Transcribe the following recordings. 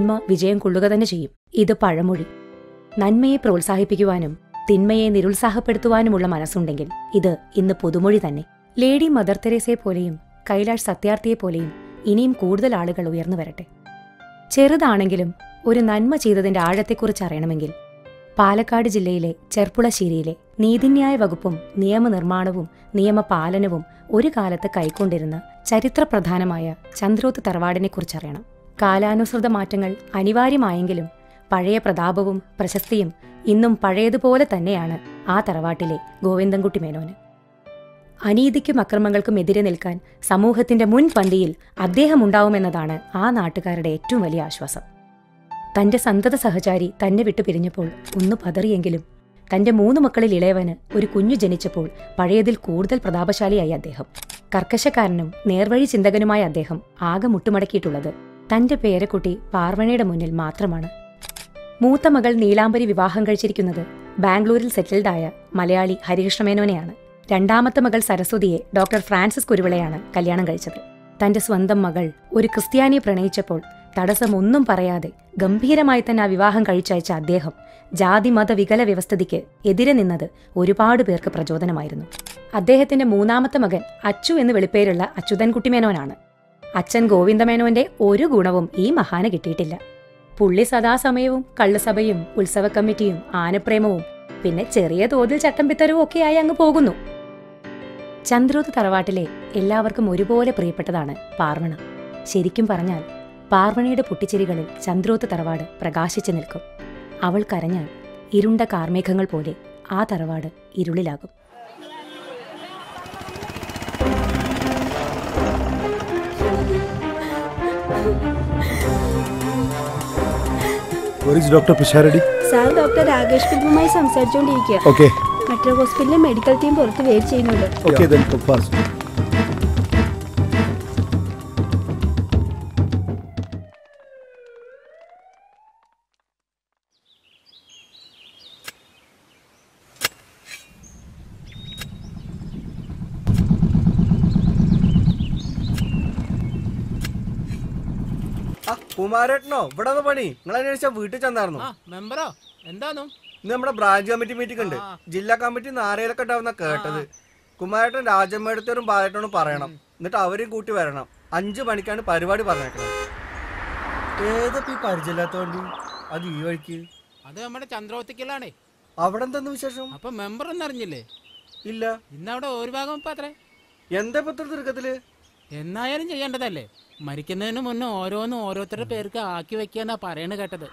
നന്മ വിജയം കൊള്ളുക തന്നെ ചെയ്യും ഇത് പഴമൊഴി നന്മയെ പ്രോത്സാഹിപ്പിക്കുവാനും തിന്മയെ നിരുത്സാഹപ്പെടുത്തുവാനുമുള്ള മനസ്സുണ്ടെങ്കിൽ ഇത് ഇന്ന് പുതുമൊഴി തന്നെ ലേഡി മദർ തെരേസയെ പോലെയും കൈലാഷ് സത്യാർത്ഥിയെ പോലെയും ഇനിയും കൂടുതൽ ആളുകൾ ഉയർന്നു വരട്ടെ ചെറുതാണെങ്കിലും ഒരു നന്മ ചെയ്തതിന്റെ ആഴത്തെക്കുറിച്ച് അറിയണമെങ്കിൽ പാലക്കാട് ജില്ലയിലെ ചെർപ്പുളശ്ശേരിയിലെ നീതിന്യായ വകുപ്പും നിയമനിർമ്മാണവും നിയമപാലനവും ഒരു കാലത്ത് കൈക്കൊണ്ടിരുന്ന ചരിത്രപ്രധാനമായ ചന്ദ്രോത്ത് തറവാടിനെക്കുറിച്ചറിയണം കാലാനുസൃത മാറ്റങ്ങൾ അനിവാര്യമായെങ്കിലും പഴയ പ്രതാപവും പ്രശസ്തിയും ഇന്നും പഴയതുപോലെ തന്നെയാണ് ആ തറവാട്ടിലെ ഗോവിന്ദൻകുട്ടി മേനോന് അനീതിക്കും അക്രമങ്ങൾക്കും എതിരെ നിൽക്കാൻ സമൂഹത്തിന്റെ മുൻപന്തിയിൽ അദ്ദേഹം ഉണ്ടാവുമെന്നതാണ് ആ നാട്ടുകാരുടെ ഏറ്റവും വലിയ ആശ്വാസം തന്റെ സന്തത സഹചാരി തന്നെ വിട്ടു പിരിഞ്ഞപ്പോൾ ഒന്ന് പതറിയെങ്കിലും തന്റെ മൂന്ന് മക്കളിൽ ഇളയവന് ഒരു കുഞ്ഞു ജനിച്ചപ്പോൾ പഴയതിൽ കൂടുതൽ പ്രതാപശാലിയായി അദ്ദേഹം കർക്കശക്കാരനും നേർവഴി ചിന്തകനുമായ അദ്ദേഹം ആകെ മുട്ടുമടക്കിയിട്ടുള്ളത് തന്റെ പേരക്കുട്ടി പാർവണയുടെ മുന്നിൽ മാത്രമാണ് മൂത്ത മകൾ നീലാംബരി വിവാഹം കഴിച്ചിരിക്കുന്നത് ബാംഗ്ലൂരിൽ സെറ്റിൽഡായ മലയാളി ഹരികൃഷ്ണമേനോനെയാണ് രണ്ടാമത്തെ മകൾ സരസ്വതിയെ ഡോക്ടർ ഫ്രാൻസിസ് കുരുവിളയാണ് കല്യാണം കഴിച്ചത് തന്റെ സ്വന്തം മകൾ ഒരു ക്രിസ്ത്യാനിയെ പ്രണയിച്ചപ്പോൾ തടസ്സമൊന്നും പറയാതെ ഗംഭീരമായി തന്നെ ആ വിവാഹം കഴിച്ചയച്ച അദ്ദേഹം ജാതി മത വികല വ്യവസ്ഥിതിക്ക് എതിരെ നിന്നത് ഒരുപാട് പേർക്ക് പ്രചോദനമായിരുന്നു അദ്ദേഹത്തിന്റെ മൂന്നാമത്തെ മകൻ അച്ചു എന്ന് വെളിപ്പേരുള്ള അച്യുതൻകുട്ടി മേനോനാണ് അച്ഛൻ ഗോവിന്ദമേനോന്റെ ഒരു ഗുണവും ഈ മഹാന് കിട്ടിയിട്ടില്ല പുള്ളി സദാസമയവും കള്ളുസഭയും ഉത്സവ കമ്മിറ്റിയും ആനപ്രേമവും പിന്നെ ചെറിയ തോതിൽ ചട്ടം പിത്തരവും ഒക്കെയായി അങ്ങ് പോകുന്നു ചന്ദ്രോത്ത് തറവാട്ടിലെ എല്ലാവർക്കും ഒരുപോലെ പ്രിയപ്പെട്ടതാണ് പാർവണ ശരിക്കും പറഞ്ഞാൽ പാർവണയുടെ പൊട്ടിച്ചിരികളിൽ ചന്ദ്രോത്ത് തറവാട് പ്രകാശിച്ചു നിൽക്കും അവൾ കരഞ്ഞാൽ ഇരുണ്ട കാർമേഘങ്ങൾ പോലെ ആ തറവാട് ഇരുളിലാകും Where is Dr. Pisharadi? Sir doctor Rakesh കുടുംബമായി സംസാരിച്ചുകൊണ്ടിരിക്കുക Okay. മറ്റൊരു ഹോസ്പിറ്റലിലെ മെഡിക്കൽ ടീം പുറത്ത് വെയിറ്റ് ചെയ്യുന്നുണ്ട് Okay, then come fast. ആ കുമാരേട്ടനോ ഇവിടെ വന്ന പണി നിങ്ങൾ അന്വേഷിച്ച വീട്ടിൽ ചെന്നായിരുന്നു ആ മെമ്പറോ എന്താന്നു ഇന്ന് നമ്മുടെ ബ്രാഞ്ച് കമ്മിറ്റി മീറ്റിംഗ് ഉണ്ട് ജില്ലാ കമ്മിറ്റി നാരയിലൊക്കെ ഉണ്ടാവുന്ന കേട്ടത് കുമാരേട്ടൻ രാജമ്മേടത്തോടും ബാലേട്ടനോടും പറയണം എന്നിട്ട് അവരെയും കൂട്ടി വരണം അഞ്ചു മണിക്കാണ് പരിപാടി പറഞ്ഞേക്കുന്നത് ഏതപ്പോ ഈ പരിചയമില്ലാത്ത വണ്ടി അത് ഈ വഴിക്ക് അത് നമ്മുടെ ചന്ദ്രോത്തിക്കലാണേ അവിടെ എന്തെന്ന് വിശേഷം അപ്പൊ മെമ്പർ ഒന്നും അറിഞ്ഞില്ലേ ഇല്ല ഇന്ന് അവിടെ ഒരു ഭാഗം ഇപ്പൊ അത്രേ എന്താ ഇപ്പൊ ഇത്ര തിരുക്കത്തില് എന്നായാലും ചെയ്യേണ്ടതല്ലേ മരിക്കുന്നതിന് മുന്നേ ഓരോന്നും ഓരോരുത്തരുടെ പേർക്ക് ആക്കി വെക്കാന്നാ പറയണ കേട്ടത്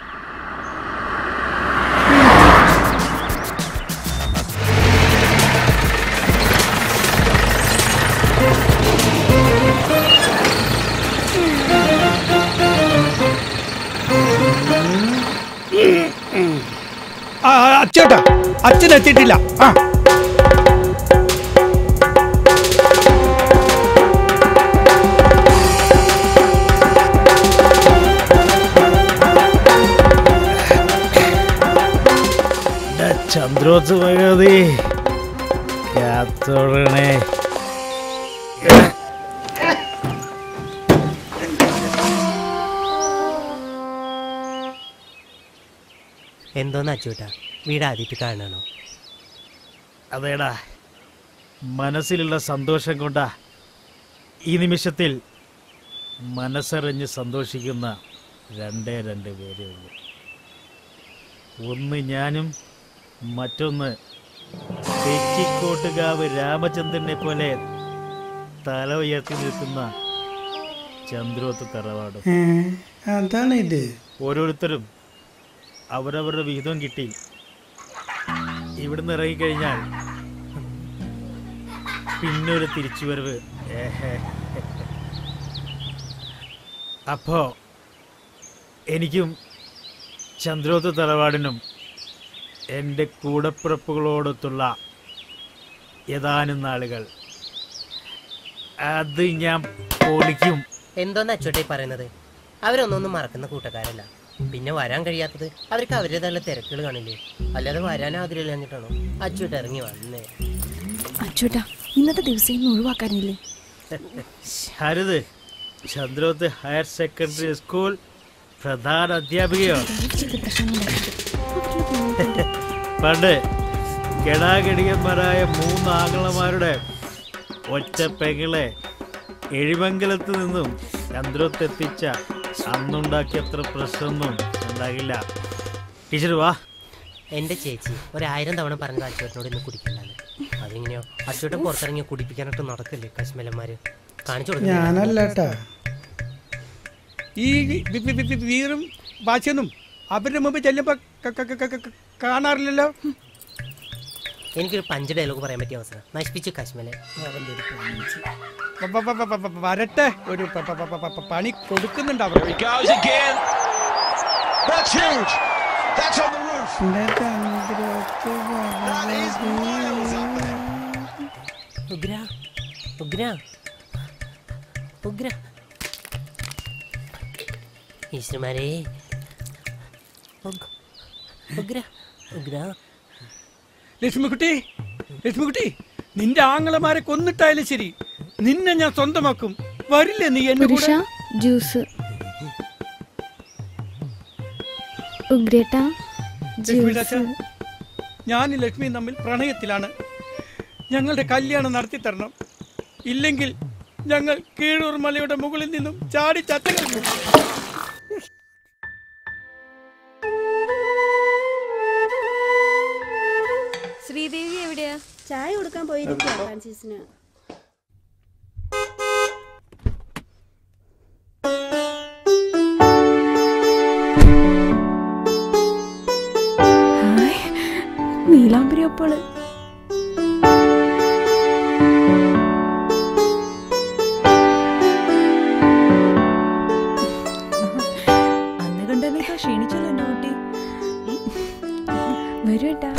ആ, അച്ചേട്ടാ അച്ഛൻ എത്തിയിട്ടില്ല ആ ചന്ദ്രോത്ത് ഭഗവതി കാത്തോടണേ എന്തോന്ന് അച്ചൂട്ടാ വീട് ആദ്യത്തെ കാണണോ അതേടാ മനസ്സിലുള്ള സന്തോഷം കൊണ്ടാ ഈ നിമിഷത്തിൽ മനസ്സറിഞ്ഞ് സന്തോഷിക്കുന്ന രണ്ടേ രണ്ട് പേരേ ഉള്ളൂ ഒന്ന് ഞാനും മറ്റൊന്ന് തെച്ചിക്കോട്ടുകാവ് രാമചന്ദ്രനെ പോലെ തല ഉയർത്തി നിൽക്കുന്ന ചന്ദ്രോത്ത് തറവാടും അതാണ് ഇത് ഓരോരുത്തരും അവരവരുടെ വിഹിതം കിട്ടി ഇവിടുന്ന് ഇറങ്ങിക്കഴിഞ്ഞാൽ പിന്നെ ഒരു തിരിച്ചുവരവ് ഏഹേ. അപ്പോ എനിക്കും ചന്ദ്രോത്ത് തറവാടിനും എൻ്റെ കൂടപ്പിറപ്പുകളോടൊത്തുള്ള ഏതാനും നാളുകൾ അത് ഞാൻ പൊളിക്കും എന്തോന്ന് അച്ചൂട്ടായി പറയുന്നത് അവരൊന്നൊന്നും മറക്കുന്ന കൂട്ടക്കാരല്ല പിന്നെ വരാൻ കഴിയാത്തത് അവർക്ക് അവരുടേതായ തിരക്കുകൾ കാണില്ലേ അല്ലാതെ വരാൻ ആഗ്രഹമില്ലാഞ്ഞിട്ടാണോ അച്ചൂട്ട് ഇറങ്ങി വന്നേ അച്ചൂട്ടാ ഇന്നത്തെ ദിവസം ഇന്ന് ഒഴിവാക്കാനില്ലേ Harith Chandroth higher secondary school പ്രധാന അധ്യാപികയോ ചെയ്ത് പ്രശ്നങ്ങളുണ്ടാക്കരുത്. അവരുടെ നോക്കണ്ട. പണ്ട് ഗടാഗടികന്മാരായ മൂന്ന് ആങ്ങളമാരുടെ ഒറ്റ പെങ്ങളെ എഴിമംഗലത്ത് നിന്നും ചന്ദ്രത്തെത്തിച്ച അന്നുണ്ടാക്കിയ അത്ര പ്രശ്നമൊന്നും ഉണ്ടാകില്ല ടീച്ചർ വാ എന്റെ ചേച്ചി ഒരായിരം തവണ പറഞ്ഞത് അച്ചുവേട്ടനോട് ഇന്ന് കുടിക്കണ്ടെന്ന് അതെങ്ങനെയോ അച്ചുവേട്ടൻ പുറത്തിറങ്ങി കുടിപ്പിക്കാനായിട്ട് നടക്കില്ലേ കശ്മലന്മാര് കാണിച്ചു കൊടുക്കില്ല ഞാനല്ലേട്ടാ ഈ വി- വി- വി- വി- വീറും വാശിയൊന്നും അവരുടെ മുമ്പ് ചെല്ലുമ്പോ ക- ക- ക- ക- ക- കാണാറില്ലല്ലോ എനിക്കൊരു പഞ്ച് ഡയലോഗ് പറയാൻ പറ്റിയ അവസരം നശിപ്പിച്ചു കശ്മലെ വ- വ- വ- വ- വ- വരട്ടെ ഒരു പ- പ- പ- പ- പ- പണി കൊടുക്കുന്നുണ്ട് അവർ goes again. That's huge. That's on the roof. എന്റെ ചന്ദ്രത്ത് That is miles up there. ഉഗ്ര ഉഗ്ര ഉഗ്ര ഈശ്വരമാരേ ഉഗ്- ഉഗ്ര ഉഗ്ര ലക്ഷ്മിക്കുട്ടി ലക്ഷ്മിക്കുട്ടി നിന്റെ ആങ്ങളമാരെ കൊന്നിട്ടായാലും ശരി നിന്നെ ഞാൻ സ്വന്തമാക്കും വരില്ലേ നീ എന്റെ പുരുഷ കൂടെ ജ്യൂസ് ഉഗ്രേട്ട ലക്ഷ്മി ജ്യൂസ് ചാച്ചാ, ഞാനും ലക്ഷ്മിയും തമ്മിൽ പ്രണയത്തിലാണ് ഞങ്ങളുടെ കല്യാണം നടത്തി തരണം ഇല്ലെങ്കിൽ ഞങ്ങൾ കീഴൂർ മലയുടെ മുകളിൽ നിന്നും ചാടി ചത്തകർക്കും ശ്രീദേവി എവിടെയാ ചായ കൊടുക്കാൻ പോയിരിക്കുക ഫ്രാൻസിസിന് നീലാംബരി അപ്പോള് അന്ന് കണ്ടതിനേക്കാൾ ക്ഷീണിച്ചല്ലോ നോട്ടി വരൂ ഏട്ടാ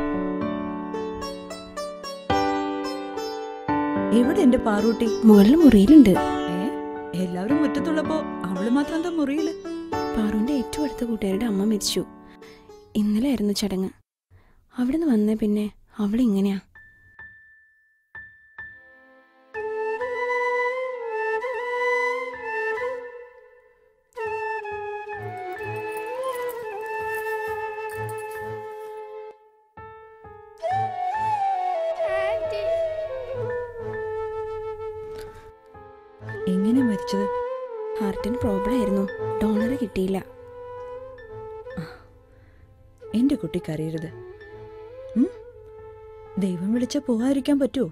എവിടെ എന്റെ പാറൂട്ടി മുകളിൽ മുറിയിലുണ്ട് ഏ എല്ലാവരും മുറ്റത്തുള്ളപ്പോ അവള് മാത്രം എന്താ മുറിയില് പാറുവിന്റെ ഏറ്റവും അടുത്ത കൂട്ടുകാരുടെ അമ്മ മരിച്ചു ഇന്നലെ ആയിരുന്നു ചടങ്ങ് അവിടുന്ന് വന്നേ പിന്നെ അവൾ ഇങ്ങനെയാ എങ്ങനെ മരിച്ചത് ഹാർട്ടിന് പ്രോബ്ലം ആയിരുന്നു ഡോണർ കിട്ടിയില്ല എന്റെ കുട്ടി കരയരുത് ഉം? ദൈവം വിളിച്ച പോകാതിരിക്കാൻ പറ്റുമോ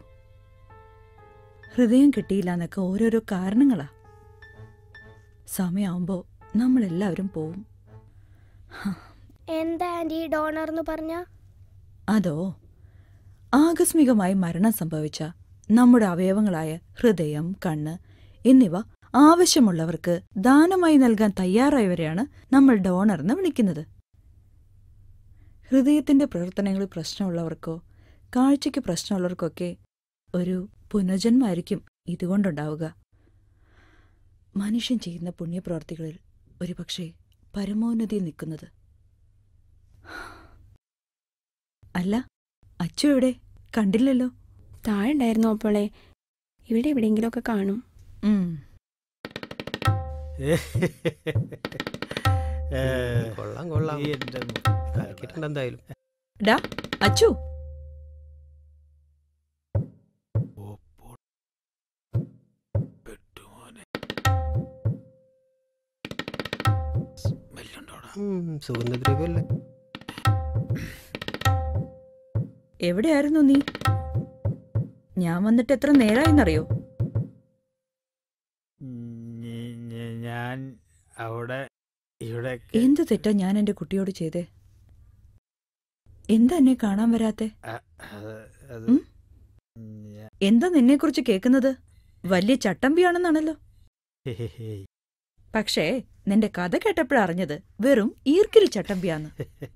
ഹൃദയം കിട്ടിയില്ല എന്നൊക്കെ ഓരോരോ കാരണങ്ങളാ സമയമാവുമ്പോ നമ്മളെല്ലാവരും പോവും എന്താ ആന്റി ഡോണർ എന്ന് പറഞ്ഞ അതോ ആകസ്മികമായി മരണം സംഭവിച്ച നമ്മുടെ അവയവങ്ങളായ ഹൃദയം കണ്ണ് എന്നിവ ആവശ്യമുള്ളവർക്ക് ദാനമായി നൽകാൻ തയ്യാറായവരെയാണ് നമ്മൾ ഡോണർ എന്ന് വിളിക്കുന്നത് ഹൃദയത്തിന്റെ പ്രവർത്തനങ്ങളിൽ പ്രശ്നമുള്ളവർക്കോ കാഴ്ചയ്ക്ക് പ്രശ്നമുള്ളവർക്കൊക്കെ ഒരു പുനർജന്മമായിരിക്കും ഇതുകൊണ്ടുണ്ടാവുക മനുഷ്യൻ ചെയ്യുന്ന പുണ്യപ്രവർത്തികളിൽ ഒരുപക്ഷെ പരമോന്നതിയിൽ നിൽക്കുന്നത് അല്ല അച്ചു എവിടെ കണ്ടില്ലല്ലോ താഴെ ഉണ്ടായിരുന്നു അപ്പോളെ ഇവിടെ എവിടെയെങ്കിലുമൊക്കെ കാണും ഉം. കൊള്ളാം കൊള്ളാം നീ എന്റെ ഇറക്കിയിട്ടുണ്ട് എന്തായാലും ഡാ അച്ചു പെട്ടുമോനെ സ്മെല്ലുണ്ടോടാ സുഗന്ധദ്രവ്യല്ലേ എവിടെയായിരുന്നു നീ ഞാൻ വന്നിട്ട് എത്ര നേരായിന്നറിയോ ഞ- ഞ- ഞാൻ അവിടെ ഇവിടെ എന്ത് തെറ്റാ ഞാൻ എന്റെ കുട്ടിയോട് ചെയ്തേ എന്താ എന്നെ കാണാൻ വരാത്തെ അത് ഉം? ഞാ- എന്താ നിന്നെക്കുറിച്ച് കേൾക്കുന്നത് വലിയ ചട്ടമ്പിയാണെന്നാണല്ലോ പക്ഷേ നിന്റെ കഥ കേട്ടപ്പോഴാ അറിഞ്ഞത് വെറും ഈർക്കിരി ചട്ടമ്പിയാന്ന്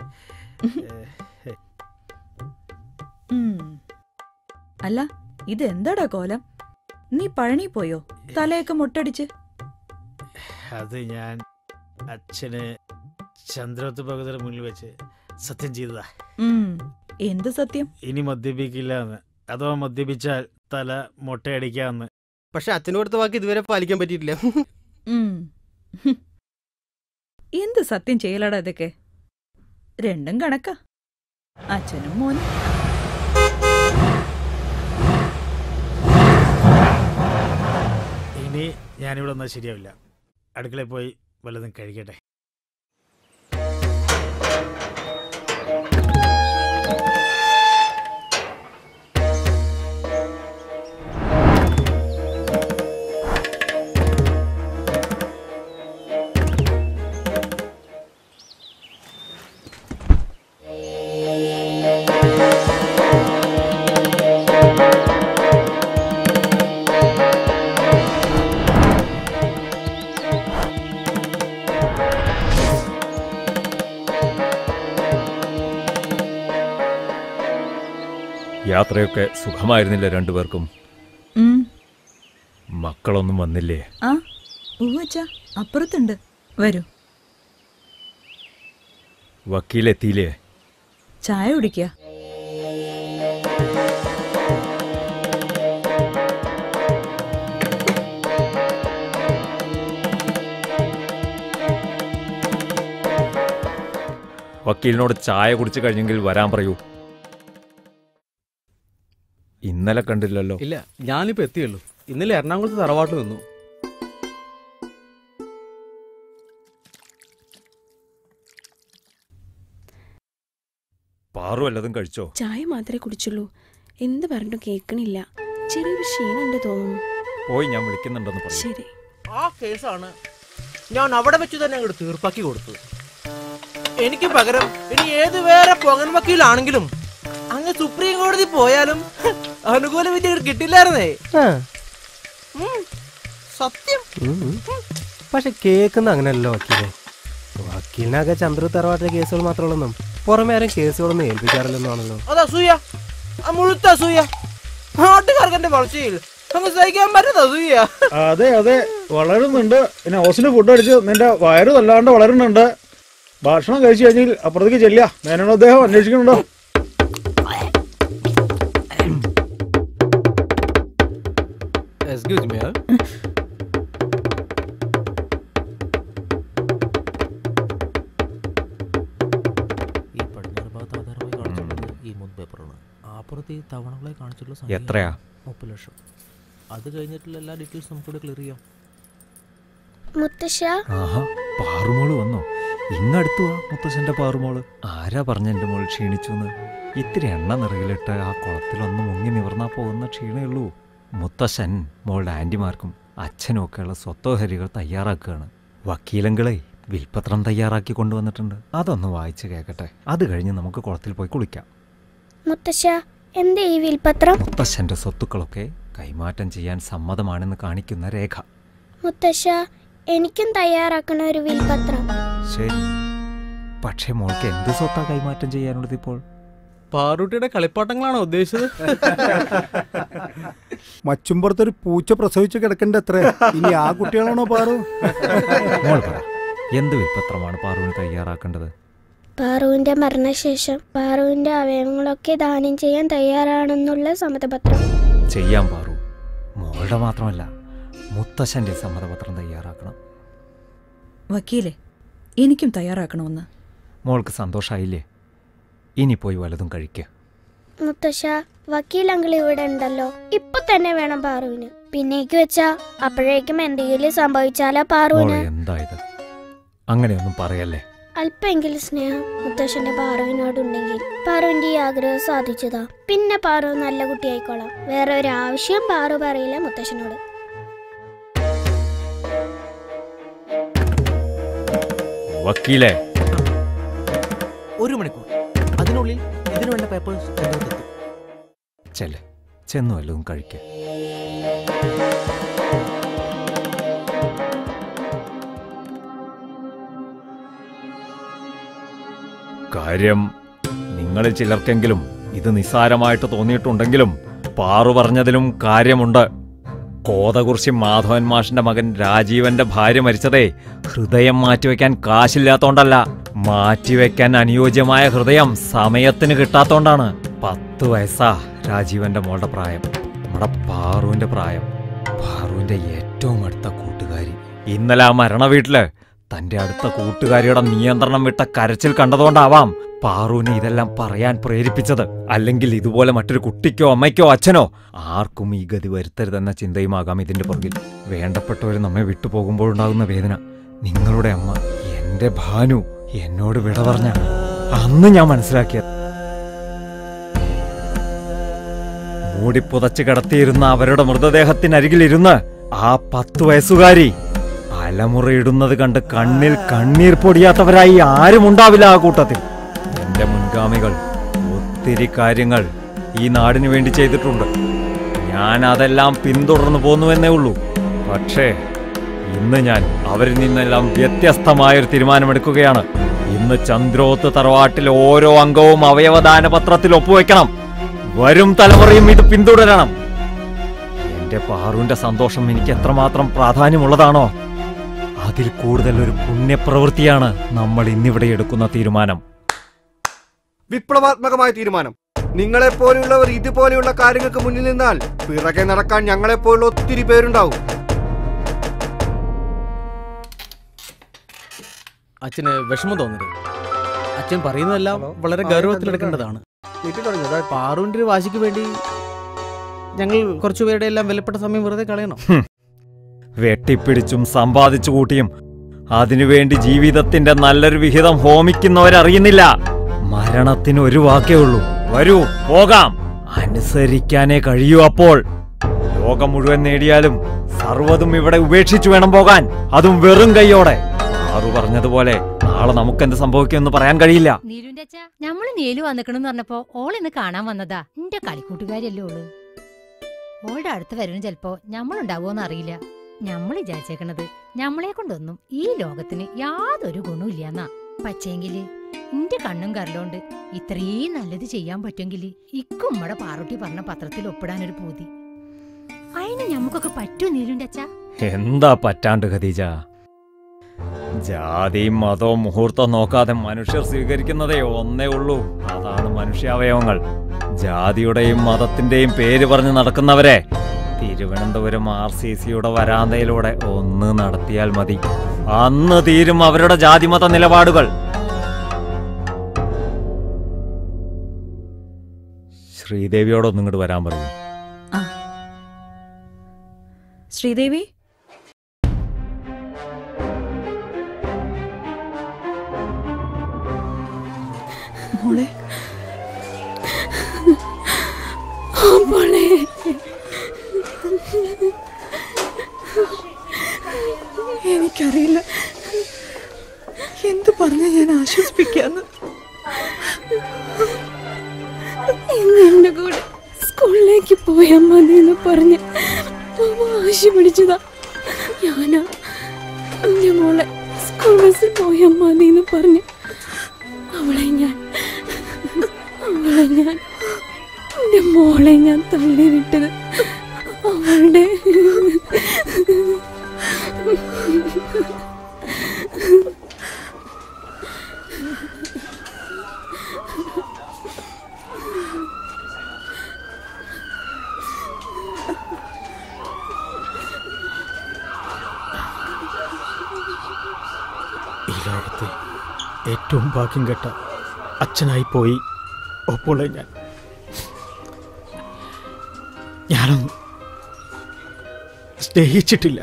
ഉം. അല്ല ഇതെന്താടാ കോലം നീ പഴനി പോയോ തലയൊക്കെ മുട്ടടിച്ച് അത് ഞാൻ അച്ഛന് ചന്ദ്രത്ത് ഭഗവതിയുടെ മുന്നിൽ വെച്ച് സത്യം ചെയ്തതാ ഉം. എന്ത് സത്യം ഇനി മദ്യപിക്കില്ല എന്ന് അഥവാ മദ്യപിച്ചാൽ തല മുട്ടയടിക്കാന്ന് പക്ഷെ അച്ഛന് കൊടുത്ത വാക്ക് ഇതുവരെ പാലിക്കാൻ പറ്റിയിട്ടില്ല ഉം. ഹും. എന്ത് സത്യം ചെയ്യലടാ ഇതൊക്കെ രണ്ടും കണക്കാ അച്ഛനും മോനും ഇനി ഞാനിവിടെ ഒന്നും ശരിയാവില്ല അടുക്കളയിൽ പോയി വല്ലതും കഴിക്കട്ടെ യാത്രയൊക്കെ സുഖമായിരുന്നില്ല രണ്ടുപേർക്കും ഉം. മക്കളൊന്നും വന്നില്ലേ ആ ഉവ്വച്ചാ അപ്പുറത്തുണ്ട് വരൂ വക്കീലെത്തിയില്ലേ ചായ കുടിക്കുക വക്കീലിനോട് ചായ കുടിച്ചു കഴിഞ്ഞെങ്കിൽ വരാൻ പറയൂ ഇന്നലെ കണ്ടില്ലല്ലോ ഇല്ല ഞാനിപ്പോ എത്തിയുള്ളൂ ഇന്നലെ എറണാകുളത്ത് തറവാട്ട് നിന്നു പാറു വല്ലതും കഴിച്ചോ ചായ മാത്രമേ കുടിച്ചുള്ളൂ എന്ത് പറഞ്ഞിട്ടും കേൾക്കണില്ല ചെറിയൊരു ക്ഷീണുണ്ട് തോന്നുന്നു പോയി ഞാൻ വിളിക്കുന്നുണ്ടെന്ന് പറഞ്ഞു ശരി ആ കേസാണ് ഞാൻ അവിടെ വെച്ച് തന്നെ അങ്ങോട്ട് തീർപ്പാക്കി കൊടുത്തു എനിക്ക് പകരം ഇനി ഏത് വേറെ പൊങ്ങൻ വക്കീലാണെങ്കിലും അങ്ങ് സുപ്രീം കോടതി പോയാലും അനുകൂല വിധി അങ്ങട് കിട്ടില്ലായിരുന്നേ ഉം, സത്യം പക്ഷെ കേൾക്കുന്ന അങ്ങനെയല്ലോ വക്കീലെ വക്കീലിനാകെ ചന്ദ്രു തറവാട്ടിലെ കേസുകൾ മാത്രമുള്ളൊന്നും പുറമെ ആരും കേസുകളൊന്നും ഏൽപ്പിക്കാറില്ലെന്നാണല്ലോ അത് അസൂയ ആ മുഴുത്ത അസൂയ നാട്ടുകാർക്ക് എന്റെ വളർച്ചയിൽ അങ്ങ് സഹിക്കാൻ പറ്റുന്ന അസൂയ അതെ അതെ വളരുന്നുണ്ട് പിന്നെ ഹൗസിന് ഫുഡ് അടിച്ച് നിന്റെ വയറ് വല്ലാണ്ട് വളരുന്നുണ്ട് ഭക്ഷണം കഴിച്ചു കഴിഞ്ഞാൽ അപ്പുറത്തേക്ക് ചെല്ലുക മേനോട് അദ്ദേഹം അന്വേഷിക്കുന്നുണ്ടോ എക്സ്ക്യൂസ് മീ ഈ പടിഞ്ഞാറ് ഭാഗത്ത് ആധാരമായി കാണിച്ചിട്ടുള്ളത് ഈ മൂന്ന് പേപ്പറാണ് അപ്പുറത്ത് ഈ തവണകളെ കാണിച്ചിട്ടുള്ള സംഖ്യ എത്രയാ? മുപ്പത് ലക്ഷം അത് കഴിഞ്ഞിട്ടുള്ള എല്ലാ ഡീറ്റെയിൽസ് നമുക്കിവിടെ ക്ലിയർ ചെയ്യാം മുത്തശ്ശ ആഹാ പാറുമോള് വന്നോ ഇങ്ങടുത്തു വാ മുത്തശ്ശന്റെ പാറുമോള് ആരാ പറഞ്ഞ എന്റെ മോൾ ക്ഷീണിച്ചു ഇത്തിരി എണ്ണ നിറയിലിട്ട് ആ കുളത്തിലൊന്ന് മുങ്ങി നിവർന്നാ പോകുന്ന ക്ഷീണേ ഉള്ളൂ മുത്തശ്ശൻ മോളുടെ ആന്റിമാർക്കും അച്ഛനും ഒക്കെയുള്ള സ്വത്തോഹരികൾ തയ്യാറാക്കുകയാണ് വക്കീലങ്ങളെ വിൽപ്പത്രം തയ്യാറാക്കി കൊണ്ടുവന്നിട്ടുണ്ട് അതൊന്ന് വായിച്ച് കേൾക്കട്ടെ അത് കഴിഞ്ഞ് നമുക്ക് കുളത്തിൽ പോയി കുളിക്കാം മുത്തശ്ശ എന്തേ ഈ വിൽപത്രം മുത്തശ്ശന്റെ സ്വത്തുക്കളൊക്കെ കൈമാറ്റം ചെയ്യാൻ സമ്മതമാണെന്ന് കാണിക്കുന്ന രേഖ മുത്തശ്ശ എനിക്കും തയ്യാറാക്കണ ഒരു വിൽപത്രം ശരി പക്ഷേ മോൾക്ക് എന്ത് സ്വത്താ കൈമാറ്റം ചെയ്യാനുള്ളത് ഇപ്പോൾ പാറൂട്ടിയുടെ കളിപ്പാട്ടങ്ങളാണോ ഉദ്ദേശിച്ചത് മച്ചുമ്പുറത്തൊരു പൂച്ച പ്രസവിച്ച് കിടക്കണ്ട അത്ര ഇനി ആ കുട്ടികളാണോ പാറു മോൾ പറ എന്ത് വിൽപ്പത്രമാണ് പാറുവിന് തയ്യാറാക്കേണ്ടത് പാറുവിന്റെ മരണശേഷം പാറുവിന്റെ അവയവങ്ങളൊക്കെ ദാനം ചെയ്യാൻ തയ്യാറാണെന്നുള്ള സമ്മതപത്രം ചെയ്യാൻ പാറു മോളുടെ മാത്രമല്ല മുത്തശ്ശന്റെ സമ്മതപത്രം തയ്യാറാക്കണം വക്കീലെ എനിക്കും തയ്യാറാക്കണമെന്ന് മോൾക്ക് സന്തോഷായില്ലേ ഇനി പോയി വല്ലതും കഴിക്കുക മുത്തശ്ശ വക്കീൽ അങ്കിൾ ഇവിടെ ഉണ്ടല്ലോ ഇപ്പൊ തന്നെ വേണം പാറുവിന് പിന്നേക്ക് വെച്ചാ അപ്പോഴേക്കും എന്തെങ്കിലും സംഭവിച്ചാലാ മോളെ പാറുവിന് എന്താ ഇത് അങ്ങനെയൊന്നും പറയല്ലേ അല്പെങ്കിലും സ്നേഹം മുത്തശ്ശന്റെ പാറുവിനോടുണ്ടെങ്കിൽ പാറുവിന്റെ ഈ ആഗ്രഹം സാധിച്ചതാ പിന്നെ പാറു നല്ല കുട്ടിയായിക്കോളാം വേറെ ഒരു ആവശ്യം പാറു പറയില്ല മുത്തശ്ശനോട് വക്കീലേ ഒരു മണിക്കൂർ അതിനുള്ളിൽ ഇതിനു വേണ്ട പേപ്പേഴ്സ് എത്തും ചെല്ല് ചെന്നു വല്ലതും കഴിക്കുക കാര്യം നിങ്ങളിൽ ചിലർക്കെങ്കിലും ഇത് നിസ്സാരമായിട്ട് തോന്നിയിട്ടുണ്ടെങ്കിലും പാറു പറഞ്ഞതിലും കാര്യമുണ്ട് കോതകുറിശി മാധവൻ മാഷിന്റെ മകൻ രാജീവന്റെ ഭാര്യ മരിച്ചതേ ഹൃദയം മാറ്റിവെക്കാൻ കാശില്ലാത്തോണ്ടല്ല മാറ്റിവെക്കാൻ അനുയോജ്യമായ ഹൃദയം സമയത്തിന് കിട്ടാത്തോണ്ടാണ് പത്ത് വയസ്സാ രാജീവന്റെ മോളുടെ പ്രായം നമ്മുടെ പാറുവിന്റെ പ്രായം പാറുവിന്റെ ഏറ്റവും അടുത്ത കൂട്ടുകാരി ഇന്നലെ ആ മരണ വീട്ടില് തന്റെ അടുത്ത കൂട്ടുകാരിയുടെ നിയന്ത്രണം വിട്ട കരച്ചിൽ കണ്ടതുകൊണ്ടാവാം പാറുവിനെ ഇതെല്ലാം പറയാൻ പ്രേരിപ്പിച്ചത് അല്ലെങ്കിൽ ഇതുപോലെ മറ്റൊരു കുട്ടിക്കോ അമ്മയ്ക്കോ അച്ഛനോ ആർക്കും ഈ ഗതി വരുത്തരുതെന്ന ചിന്തയുമാകാം ഇതിന്റെ പുറകിൽ വേണ്ടപ്പെട്ടവർ നമ്മെ വിട്ടുപോകുമ്പോഴുണ്ടാകുന്ന വേദന നിങ്ങളുടെ അമ്മ എന്റെ ഭാനു എന്നോട് വിട പറഞ്ഞ അന്ന് ഞാൻ മനസ്സിലാക്കിയത് മൂടിപ്പുതച്ച് കിടത്തിയിരുന്ന അവരുടെ മൃതദേഹത്തിനരികിലിരുന്ന് ആ പത്തു വയസ്സുകാരി അലമുറയിടുന്നത് കണ്ട് കണ്ണിൽ കണ്ണീർ പൊടിയാത്തവരായി ആരും ഉണ്ടാവില്ല ആ കൂട്ടത്തിൽ എന്റെ മുൻഗാമികൾ ഒത്തിരി കാര്യങ്ങൾ ഈ നാടിനു വേണ്ടി ചെയ്തിട്ടുണ്ട് ഞാൻ അതെല്ലാം പിന്തുടർന്നു പോന്നുവെന്നേ ഉള്ളൂ പക്ഷേ ഇന്ന് ഞാൻ അവരിൽ നിന്നെല്ലാം വ്യത്യസ്തമായൊരു തീരുമാനമെടുക്കുകയാണ് ഇന്ന് ചന്ദ്രോത്ത് തറവാട്ടിലെ ഓരോ അംഗവും അവയവദാന പത്രത്തിൽ ഒപ്പുവെക്കണം വരും തലമുറയും ഇത് പിന്തുടരണം എന്റെ പാറുവിന്റെ സന്തോഷം എനിക്ക് എത്രമാത്രം പ്രാധാന്യമുള്ളതാണോ അതിൽ കൂടുതൽ ഒരു പുണ്യപ്രവൃത്തിയാണ് നമ്മൾ ഇന്നിവിടെ എടുക്കുന്ന തീരുമാനം വിപ്ലവാത്മകമായ തീരുമാനം നിങ്ങളെപ്പോലെയുള്ളവർ ഇതുപോലെയുള്ള കാര്യങ്ങൾക്ക് മുന്നിൽ നിന്നാൽ പിറകെ നടക്കാൻ ഞങ്ങളെപ്പോലുള്ള ഒത്തിരി പേരുണ്ടാവും അച്ഛന് വിഷമം തോന്നരുത് അച്ഛൻ പറയുന്നതെല്ലാം വളരെ ഗൗരവത്തിലെടുക്കേണ്ടതാണ് പാറുവിന്റെ ഒരു വാശിക്ക് വേണ്ടി ഞങ്ങൾ കുറച്ചുപേരുടെ എല്ലാം വിലപ്പെട്ട സമയം വെറുതെ കളയണം ഹും. വെട്ടിപ്പിടിച്ചും സമ്പാദിച്ചു കൂട്ടിയും അതിനുവേണ്ടി ജീവിതത്തിന്റെ നല്ലൊരു വിഹിതം ഹോമിക്കുന്നവരറിയുന്നില്ല മരണത്തിന് ഒരു വാക്കേ ഉള്ളൂ വരൂ പോകാം അനുസരിക്കാനേ കഴിയൂ അപ്പോൾ ലോകം മുഴുവൻ നേടിയാലും സർവ്വതും ഇവിടെ ഉപേക്ഷിച്ചു വേണം പോകാൻ അതും വെറും കൈയോടെ ആറു പറഞ്ഞതുപോലെ നാളെ നമുക്കെന്ത് സംഭവിക്കുമെന്ന് പറയാൻ കഴിയില്ല നീലുന്റെ അച്ഛ നമ്മള് നീലു വന്നിക്കണെന്ന് പറഞ്ഞപ്പോ ഓൾ ഇന്ന് കാണാൻ വന്നതാ എന്റെ കളിക്കൂട്ടുകാരിയല്ലേ ഓള് ഓളുടെ അടുത്ത് വരുന്ന ചെലപ്പോ ഞമ്മളുണ്ടാവോന്ന് അറിയില്ല ഞമ്മൾ വിചാരിച്ചേക്കണത് ഞമ്മളെ കൊണ്ടൊന്നും ഈ ലോകത്തിന് യാതൊരു ഗുണവും ഇല്ലാന്നാ പക്ഷേങ്കില് എന്റെ കണ്ണും കരലോണ്ട് ഇത്രയും നല്ലത് ചെയ്യാൻ പറ്റുമെങ്കിൽ ഇക്കുമ്മടെ പാറുട്ടി പറഞ്ഞ പത്രത്തിൽ ഒപ്പിടാനൊരു പൂതി അതിന് ഞമ്മക്കൊക്കെ പറ്റുമോ നീലുന്റെ അച്ഛ എന്താ പറ്റാണ്ട് ഖദീജ ജാതിയും മതവും മുഹൂർത്തം നോക്കാതെ മനുഷ്യർ സ്വീകരിക്കുന്നതേ ഒന്നേ ഉള്ളൂ അതാണ് മനുഷ്യാവയവങ്ങൾ ജാതിയുടെയും മതത്തിന്റെയും പേര് പറഞ്ഞ് നടക്കുന്നവരെ തിരുവനന്തപുരം ആർ സി സിയുടെ വരാന്തയിലൂടെ ഒന്ന് നടത്തിയാൽ മതി അന്ന് തീരും അവരുടെ ജാതിമത നിലപാടുകൾ ശ്രീദേവിയോടൊന്നും ഇങ്ങോട്ട് വരാൻ പറയൂ ശ്രീദേവി മോളെ മോളെ എനിക്കറിയില്ല എന്തു പറഞ്ഞ ഞാൻ ആശ്വസിപ്പിക്കാന്ന് ഇന്ന് എന്റെ കൂടെ സ്കൂളിലേക്ക് പോയാ മതി എന്ന് പറഞ്ഞ് വാശി പിടിച്ചതാ ഞാനാ എന്റെ മോളെ സ്കൂൾ ബസ്സിൽ പോയാ മതി എന്ന് പറഞ്ഞ് അവളെ ഞാൻ അവളെ ഞാൻ എന്റെ മോളെ ഞാൻ തള്ളി വിട്ടത് അവളുടെ ഈ ലോകത്തെ ഏറ്റവും ഭാഗ്യം കെട്ട അച്ഛനായി പോയി ഒപ്പോളെ ഞാൻ ഞാനൊന്നും സ്നേഹിച്ചിട്ടില്ല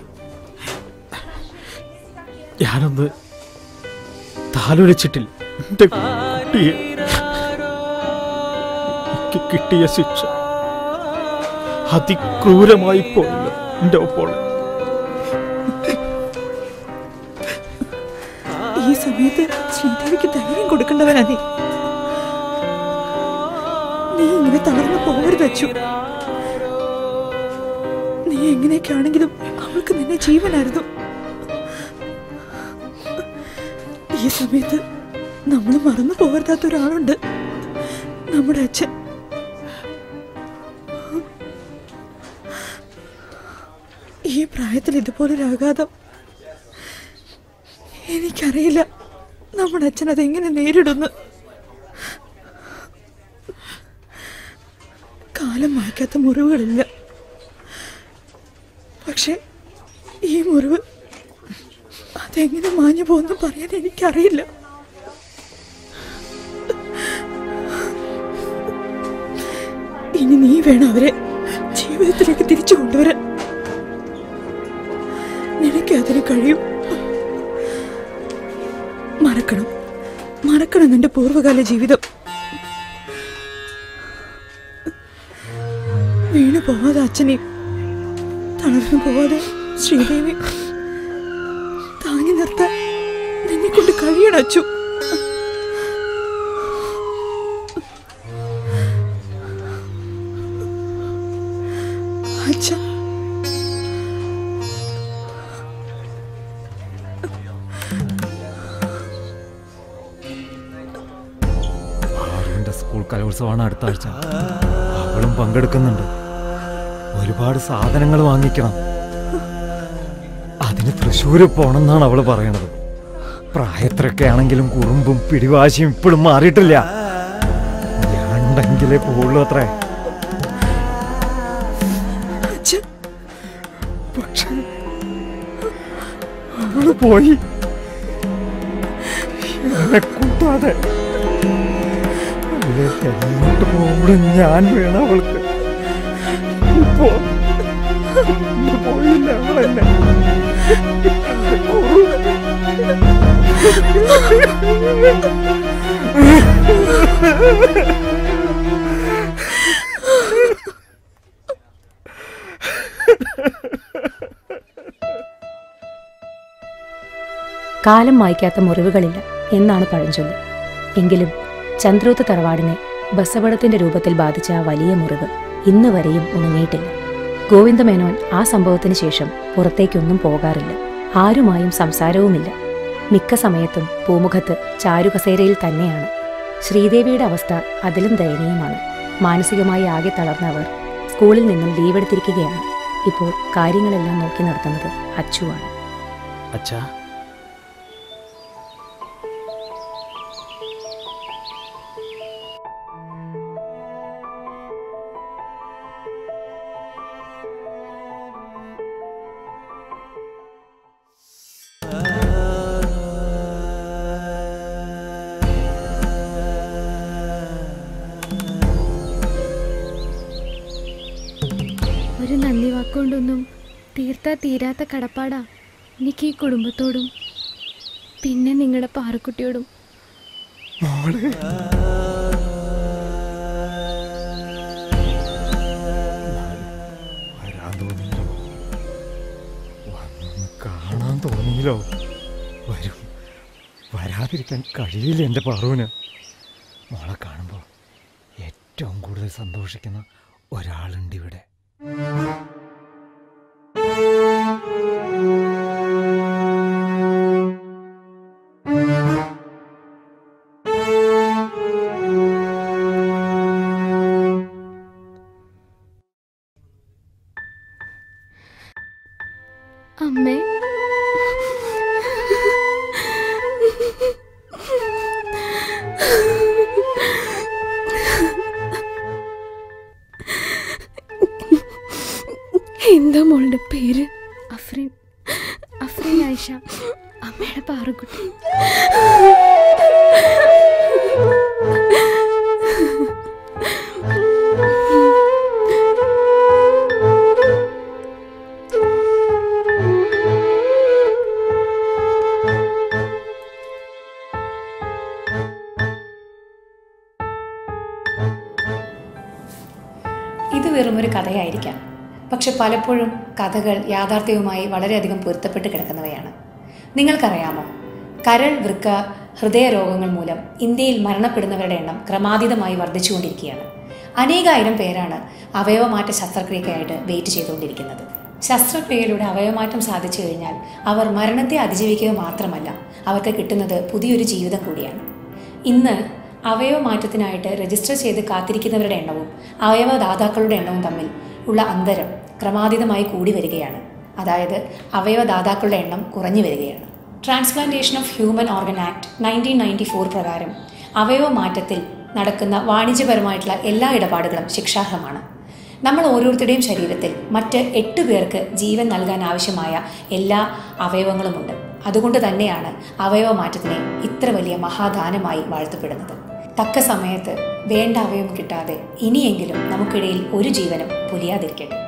ഞാനൊന്ന് താലോലിച്ചിട്ടില്ല എന്റെ കുട്ടിയെ എനിക്ക് കിട്ടിയ ശിക്ഷ അതിക്രൂരമായി പോയല്ലോ എന്റെ ഒപ്പോളെ ഈ സമയത്ത് ശ്രീദേവിക്ക് ധൈര്യം കൊടുക്കേണ്ടവനാ നീ നീ ഇങ്ങനെ തളർന്നു പോകരുത് അച്ചു നീ എങ്ങനെയൊക്കെയാണെങ്കിലും അവൾക്ക് നിന്നെ ജീവനായിരുന്നു ഈ സമയത്ത് നമ്മൾ മറന്നു പോകരുതാത്ത ഒരാളുണ്ട് നമ്മുടെ അച്ഛൻ ഈ പ്രായത്തിൽ ഇതുപോലൊരു ആഘാതം എനിക്കറിയില്ല നമ്മുടെ അച്ഛൻ അതെങ്ങനെ നേരിടുന്നു കാലം മായ്ക്കാത്ത മുറിവുകളില്ല പക്ഷെ ഈ മുറിവ് അതെങ്ങനെ മാഞ്ഞു പോകുന്നു പറയാൻ എനിക്കറിയില്ല ഇനി നീ വേണം അവരെ ജീവിതത്തിലേക്ക് തിരിച്ചു കൊണ്ടുവരാൻ നിനക്ക് അതിന് കഴിയും മറക്കണം മറക്കണം നിന്റെ പൂർവ്വകാല ജീവിതം വീണു പോവാതെ അച്ഛനെയും തളർന്നു പോവാതെ ശ്രീദേവി താങ്ങി നിർത്താൻ നിന്നെ കൊണ്ട് കഴിയണം അച്ചു അച്ഛ ആറുവിന്റെ സ്കൂൾ കലോത്സവമാണ് അടുത്ത ആഴ്ച അവളും പങ്കെടുക്കുന്നുണ്ട് ഒരുപാട് സാധനങ്ങൾ വാങ്ങിക്കണം അതിന് തൃശ്ശൂര് പോണെന്നാണ് അവള് പറയണത് പ്രായത്തിലൊക്കെ ആണെങ്കിലും കുറുമ്പും പിടിവാശിയും ഇപ്പോഴും മാറിയിട്ടില്ല ഞാണ്ടെങ്കിലേ പോവുള്ളൂ അത്രേ അച്ഛ പക്ഷെ അവള് പോയി എന്നെ കൂട്ടാതെ അതിലേക്ക് എങ്ങോട്ട് പോകുമ്പോഴും ഞാൻ വേണം അവൾക്ക് ഇപ്പോ ഇന്ന് പോയില്ല അവളെന്നെ കാലം മായ്ക്കാത്ത മുറിവുകളില്ല എന്നാണ് പഴഞ്ചൊല്ല് എങ്കിലും ചന്ദ്രോത്ത് തറവാടിനെ ബസവടത്തിന്റെ രൂപത്തിൽ ബാധിച്ച ആ വലിയ മുറിവ് ഇന്ന് വരെയും ഉണങ്ങിയിട്ടില്ല ഗോവിന്ദമേനോൻ ആ സംഭവത്തിന് ശേഷം പുറത്തേക്കൊന്നും പോകാറില്ല ആരുമായും സംസാരവുമില്ല മിക്ക സമയത്തും പൂമുഖത്ത് ചാരുകസേരയിൽ തന്നെയാണ് ശ്രീദേവിയുടെ അവസ്ഥ അതിലും ദയനീയമാണ് മാനസികമായി ആകെ തളർന്ന അവർ സ്കൂളിൽ നിന്നും ലീവ് എടുത്തിരിക്കുകയാണ് ഇപ്പോൾ കാര്യങ്ങളെല്ലാം നോക്കി നടത്തുന്നത് അച്ചുവാണ് അച്ഛാ ഒരു നന്ദി വാക്കുകൊണ്ടൊന്നും തീർത്താ തീരാത്ത കടപ്പാടാ എനിക്ക് ഈ കുടുംബത്തോടും പിന്നെ നിങ്ങളുടെ പാറക്കുട്ടിയോടും മോളെ വരാൻ തോന്നിയില്ലോ വന്നൊന്ന് കാണാൻ തോന്നിയില്ലോ വരും വരാതിരിക്കാൻ കഴിയില്ല എൻ്റെ പാറുവിന് മോളെ കാണുമ്പോൾ ഏറ്റവും കൂടുതൽ സന്തോഷിക്കുന്ന ഒരാളുണ്ട് ഇവിടെ അമ്മേ എന്താ മോളുടെ പേര് അഫ്രീൻ അഫ്രീൻ ആയിഷ അമ്മയുടെ പാറക്കുട്ടി ഇത് വെറുമൊരു കഥയായിരിക്കാം പക്ഷെ പലപ്പോഴും കഥകൾ യാഥാർത്ഥ്യവുമായി വളരെയധികം പൊരുത്തപ്പെട്ട് കിടക്കുന്നവയാണ് നിങ്ങൾക്കറിയാമോ കരൾ വൃക്ക ഹൃദയരോഗങ്ങൾ മൂലം ഇന്ത്യയിൽ മരണപ്പെടുന്നവരുടെ എണ്ണം ക്രമാതീതമായി വർദ്ധിച്ചുകൊണ്ടിരിക്കുകയാണ് അനേകായിരം പേരാണ് അവയവമാറ്റ ശസ്ത്രക്രിയക്കായിട്ട് വെയിറ്റ് ചെയ്തുകൊണ്ടിരിക്കുന്നത് ശസ്ത്രക്രിയയിലൂടെ അവയവമാറ്റം സാധിച്ചു കഴിഞ്ഞാൽ അവർ മരണത്തെ അതിജീവിക്കുക മാത്രമല്ല അവർക്ക് കിട്ടുന്നത് പുതിയൊരു ജീവിതം കൂടിയാണ് ഇന്ന് അവയവമാറ്റത്തിനായിട്ട് രജിസ്റ്റർ ചെയ്ത് കാത്തിരിക്കുന്നവരുടെ എണ്ണവും അവയവദാതാക്കളുടെ എണ്ണവും തമ്മിൽ ഉള്ള അന്തരം ക്രമാതീതമായി കൂടി വരികയാണ് അതായത് അവയവദാതാക്കളുടെ എണ്ണം കുറഞ്ഞു വരികയാണ് transplantation of human organ act nineteen ninety four പ്രകാരം അവയവമാറ്റത്തിൽ നടക്കുന്ന വാണിജ്യപരമായിട്ടുള്ള എല്ലാ ഇടപാടുകളും ശിക്ഷാർഹമാണ് നമ്മൾ ഓരോരുത്തരുടെയും ശരീരത്തിൽ മറ്റ് എട്ട് പേർക്ക് ജീവൻ നൽകാൻ ആവശ്യമായ എല്ലാ അവയവങ്ങളുമുണ്ട് അതുകൊണ്ട് തന്നെയാണ് അവയവ മാറ്റത്തിനെ ഇത്ര വലിയ മഹാദാനമായി വാഴ്ത്തപ്പെടുന്നത് തക്ക സമയത്ത് വേണ്ട അവയവം കിട്ടാതെ ഇനിയെങ്കിലും നമുക്കിടയിൽ ഒരു ജീവനും പൊലിയാതിരിക്കട്ടെ